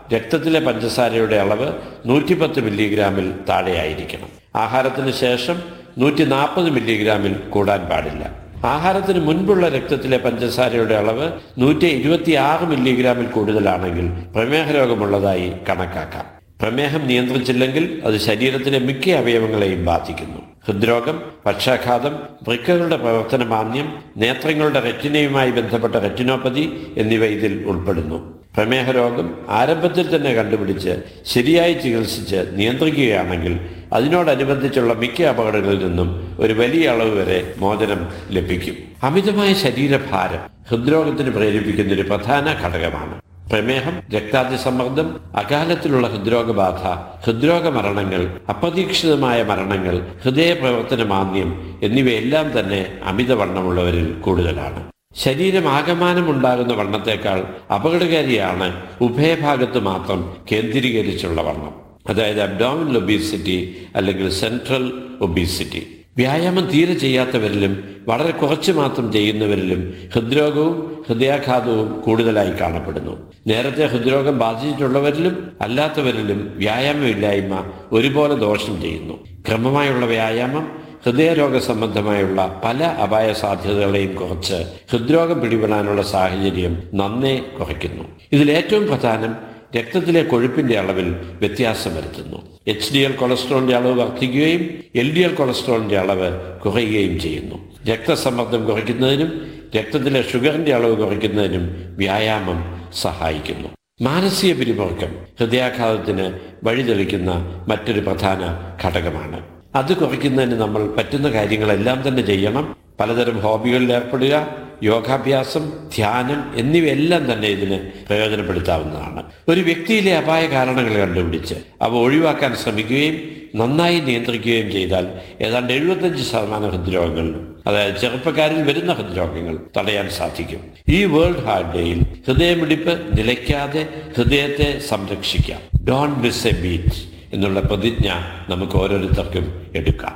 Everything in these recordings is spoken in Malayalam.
രക്തത്തിലെ പഞ്ചസാരയുടെ അളവ് നൂറ്റിപ്പത്ത് മില്ലിഗ്രാമിൽ താഴെയായിരിക്കണം ആഹാരത്തിന് ശേഷം നൂറ്റി നാൽപ്പത് മില്ലിഗ്രാമിൽ കൂടാൻ പാടില്ല ആഹാരത്തിന് മുൻപുള്ള രക്തത്തിലെ പഞ്ചസാരയുടെ അളവ് നൂറ്റി ഇരുപത്തിയാറ് മില്ലിഗ്രാമിൽ കൂടുതലാണെങ്കിൽ പ്രമേഹ രോഗമുള്ളതായി കണക്കാക്കാം പ്രമേഹം നിയന്ത്രിച്ചില്ലെങ്കിൽ അത് ശരീരത്തിലെ മിക്ക അവയവങ്ങളെയും ബാധിക്കുന്നു ഹൃദ്രോഗം പക്ഷാഘാതം വൃക്കകളുടെ പ്രവർത്തന മാന്ദ്യം നേത്രങ്ങളുടെ റെറ്റിനയുമായി ബന്ധപ്പെട്ട റെറ്റിനോപ്പതി എന്നിവ ഇതിൽ ഉൾപ്പെടുന്നു പ്രമേഹ രോഗം ആരംഭത്തിൽ തന്നെ കണ്ടുപിടിച്ച് ശരിയായി ചികിത്സിച്ച് നിയന്ത്രിക്കുകയാണെങ്കിൽ അതിനോടനുബന്ധിച്ചുള്ള മിക്ക അപകടങ്ങളിൽ നിന്നും ഒരു വലിയ അളവ് വരെ മോചനം ലഭിക്കും അമിതമായ ശരീരഭാരം ഹൃദ്രോഗത്തിന് പ്രേരിപ്പിക്കുന്ന ഒരു പ്രധാന ഘടകമാണ് പ്രമേഹം രക്താതിസമ്മർദ്ദം അകാലത്തിലുള്ള ഹൃദ്രോഗബാധ ഹൃദ്രോഗ മരണങ്ങൾ അപ്രതീക്ഷിതമായ മരണങ്ങൾ ഹൃദയ പ്രവർത്തന മാന്ദ്യം എന്നിവയെല്ലാം തന്നെ അമിതവണ്ണമുള്ളവരിൽ കൂടുതലാണ് ശരീരം ആകമാനമുണ്ടാകുന്ന വണ്ണത്തേക്കാൾ അപകടകാരിയാണ് ഉഭയഭാഗത്ത് മാത്രം കേന്ദ്രീകരിച്ചുള്ള വണ്ണം അതായത് അബ്ഡോമിനൽ ഒബീസിറ്റി അല്ലെങ്കിൽ സെൻട്രൽ ഒബീസിറ്റി വ്യായാമം തീരെ ചെയ്യാത്തവരിലും വളരെ കുറച്ച് മാത്രം ചെയ്യുന്നവരിലും ഹൃദ്രോഗവും ഹൃദയാഘാതവും കൂടുതലായി കാണപ്പെടുന്നു നേരത്തെ ഹൃദ്രോഗം ബാധിച്ചിട്ടുള്ളവരിലും അല്ലാത്തവരിലും വ്യായാമമില്ലായ്മ ഒരുപോലെ ദോഷം ചെയ്യുന്നു ക്രമമായുള്ള വ്യായാമം ഹൃദയരോഗ സംബന്ധമായുള്ള പല അപായ സാധ്യതകളെയും കുറച്ച് ഹൃദ്രോഗം പിടിപെടാനുള്ള സാഹചര്യം നന്നേ കുറയ്ക്കുന്നു ഇതിൽ ഏറ്റവും പ്രധാനം രക്തത്തിലെ കൊഴുപ്പിന്റെ അളവിൽ വ്യത്യാസം വരുത്തുന്നു എച്ച് ഡി എൽ കൊളസ്ട്രോളിന്റെ അളവ് വർദ്ധിക്കുകയും എൽ ഡി എൽ കൊളസ്ട്രോളിന്റെ അളവ് കുറയുകയും ചെയ്യുന്നു രക്തസമ്മർദ്ദം കുറയ്ക്കുന്നതിനും രക്തത്തിലെ ഷുഗറിന്റെ അളവ് കുറയ്ക്കുന്നതിനും വ്യായാമം സഹായിക്കുന്നു മാനസിക പിരിമുറുക്കം ഹൃദയാഘാതത്തിന് വഴിതെളിക്കുന്ന മറ്റൊരു പ്രധാന ഘടകമാണ് അത് കുറയ്ക്കുന്നതിന് നമ്മൾ പറ്റുന്ന കാര്യങ്ങളെല്ലാം തന്നെ ചെയ്യണം പലതരം ഹോബികളിൽ ഏർപ്പെടുക യോഗാഭ്യാസം ധ്യാനം എന്നിവയെല്ലാം തന്നെ ഇതിന് പ്രയോജനപ്പെടുത്താവുന്നതാണ് ഒരു വ്യക്തിയിലെ അപായ കാരണങ്ങൾ കണ്ടുപിടിച്ച് അവ ഒഴിവാക്കാൻ ശ്രമിക്കുകയും നന്നായി നിയന്ത്രിക്കുകയും ചെയ്താൽ ഏതാണ്ട് എഴുപത്തഞ്ച് ശതമാനം ഹൃദ്രോഗങ്ങളിലും അതായത് ചെറുപ്പക്കാരിൽ വരുന്ന ഹൃദ്രോഗങ്ങൾ തടയാൻ സാധിക്കും ഈ വേൾഡ് ഹാർട്ട് ഡേയിൽ ഹൃദയമിടിപ്പ് നിലയ്ക്കാതെ ഹൃദയത്തെ സംരക്ഷിക്കാം ഡോൺ മിസ് എ ബീറ്റ് എന്നുള്ള പ്രതിജ്ഞ നമുക്ക് ഓരോരുത്തർക്കും എടുക്കാം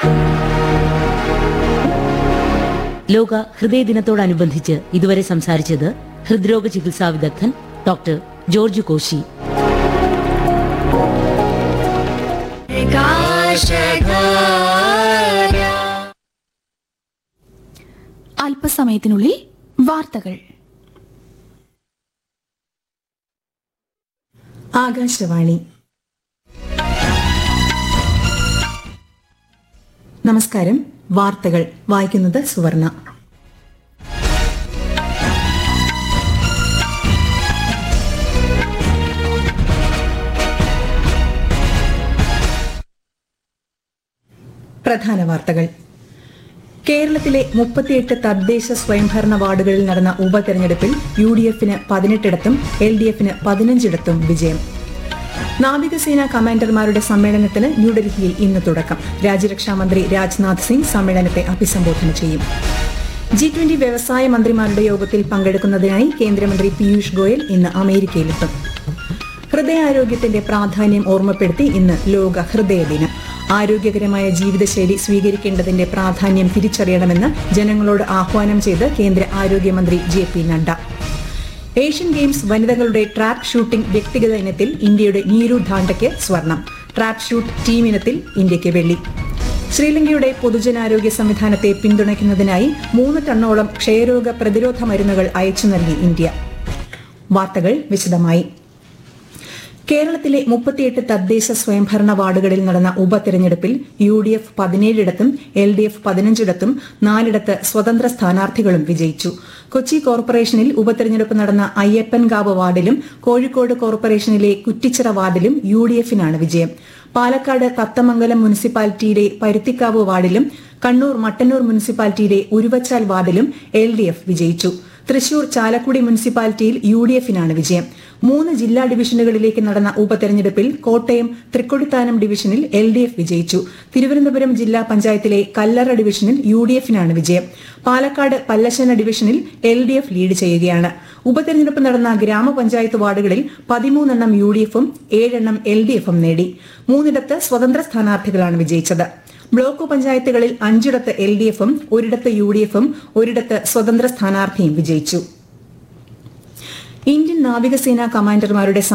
ലോക ഹൃദയ ദിനത്തോടനുബന്ധിച്ച് ഇതുവരെ സംസാരിച്ചത് ഹൃദ്രോഗ ചികിത്സാ വിദഗ്ധൻ ഡോക്ടർ ജോർജ് കോശി അല്പസമയത്തിനുള്ളിൽ വാർത്തകൾ ആകാശവാണി നമസ്കാരം വാർത്തകൾ വായിക്കുന്നത് സുവർണ പ്രധാന വാർത്തകൾ കേരളത്തിലെ മുപ്പത്തിയെട്ട് തദ്ദേശ സ്വയംഭരണ വാർഡുകളിൽ നടന്ന ഉപതെരഞ്ഞെടുപ്പിൽ യു ഡി എഫിന് പതിനെട്ടിടത്തും എൽ ഡി എഫിന് പതിനഞ്ചിടത്തും വിജയം നാവികസേന കമാൻഡർമാരുടെ സമ്മേളനത്തിന് ന്യൂഡൽഹിയിൽ ഇന്ന് തുടക്കം രാജ്യരക്ഷാമന്ത്രി രാജ്നാഥ് സിംഗ് സമ്മേളനത്തെ അഭിസംബോധന ചെയ്യും ജി ട്വന്റി വ്യവസായ മന്ത്രിമാരുടെ യോഗത്തിൽ പങ്കെടുക്കുന്നതിനായി കേന്ദ്രമന്ത്രി പീയൂഷ് ഗോയൽ ഇന്ന് അമേരിക്കയിലെത്തും ഹൃദയാരോഗ്യത്തിന്റെ പ്രാധാന്യം ഓർമ്മപ്പെടുത്തി ഇന്ന് ലോക ഹൃദയ ദിനം ആരോഗ്യകരമായ ജീവിതശൈലി സ്വീകരിക്കേണ്ടതിന്റെ പ്രാധാന്യം തിരിച്ചറിയണമെന്ന് ജനങ്ങളോട് ആഹ്വാനം ചെയ്ത് കേന്ദ്ര ആരോഗ്യമന്ത്രി J P Nadda Asian games വനിതകളുടെ ട്രാപ്പ് ഷൂട്ടിംഗ് വ്യക്തിഗത ഇനത്തിൽ ഇന്ത്യയുടെ നീരു ധാണ്ടയ്ക്ക് സ്വർണം ട്രാപ്പ് ഷൂട്ട് ടീം ഇനത്തിൽ ഇന്ത്യയ്ക്ക് വെള്ളി ശ്രീലങ്കയുടെ പൊതുജനാരോഗ്യ സംവിധാനത്തെ പിന്തുണയ്ക്കുന്നതിനായി മൂന്ന് ടണ്ണോളം ക്ഷയരോഗ പ്രതിരോധ മരുന്നുകൾ അയച്ചു നൽകി ഇന്ത്യ വാർത്തകൾ വിശദമായി കേരളത്തിലെ മുപ്പത്തിയെട്ട് തദ്ദേശ സ്വയംഭരണ വാർഡുകളിൽ നടന്ന ഉപതെരഞ്ഞെടുപ്പിൽ യു ഡി എഫ് പതിനേഴിടത്തും എൽ ഡി എഫ് പതിനഞ്ചിടത്തും നാലിടത്ത് സ്വതന്ത്ര സ്ഥാനാർത്ഥികളും വിജയിച്ചു കൊച്ചി കോർപ്പറേഷനിൽ ഉപതെരഞ്ഞെടുപ്പ് നടന്ന അയ്യപ്പൻകാവ് വാർഡിലും കോഴിക്കോട് കോർപ്പറേഷനിലെ കുറ്റിച്ചിറ വാർഡിലും യു ഡി എഫിനാണ് വിജയം പാലക്കാട് തത്തമംഗലം മുനിസിപ്പാലിറ്റിയിലെ പരുത്തിക്കാവ് വാർഡിലും കണ്ണൂർ മട്ടന്നൂർ മുനിസിപ്പാലിറ്റിയിലെ ഉരുവച്ചാൽ വാർഡിലും എൽ ഡി എഫ് വിജയിച്ചു തൃശൂർ ചാലക്കുടി മുനിസിപ്പാലിറ്റിയിൽ യു ഡി എഫിനാണ് വിജയം മൂന്ന് ജില്ലാ ഡിവിഷനുകളിലേക്ക് നടന്ന ഉപതെരഞ്ഞെടുപ്പിൽ കോട്ടയം തൃക്കൊടിത്താനം ഡിവിഷനിൽ എൽ ഡി എഫ് വിജയിച്ചു തിരുവനന്തപുരം ജില്ലാ പഞ്ചായത്തിലെ കല്ലറ ഡിവിഷനിൽ യു ഡി എഫിനാണ് വിജയം പാലക്കാട് പല്ലശ്ശന ഡിവിഷനിൽ എൽ ഡി എഫ് ലീഡ് ചെയ്യുകയാണ് ഉപതെരഞ്ഞെടുപ്പ് നടന്ന ഗ്രാമപഞ്ചായത്ത് വാർഡുകളിൽ പതിമൂന്നെണ്ണം യു ഡി എഫും ഏഴെണ്ണം എൽ ഡി എഫും നേടി മൂന്നിടത്ത് സ്വതന്ത്ര സ്ഥാനാർത്ഥികളാണ് വിജയിച്ചത് ബ്ലോക്ക് പഞ്ചായത്തുകളിൽ അഞ്ചിടത്ത് എൽ ഡി എഫും ഒരിടത്ത് യു ഡി എഫും ഒരിടത്ത് സ്വതന്ത്ര സ്ഥാനാർത്ഥിയും വിജയിച്ചു ഇന്ത്യൻ നാവികസേനാ കമാൻഡർമാരുടെ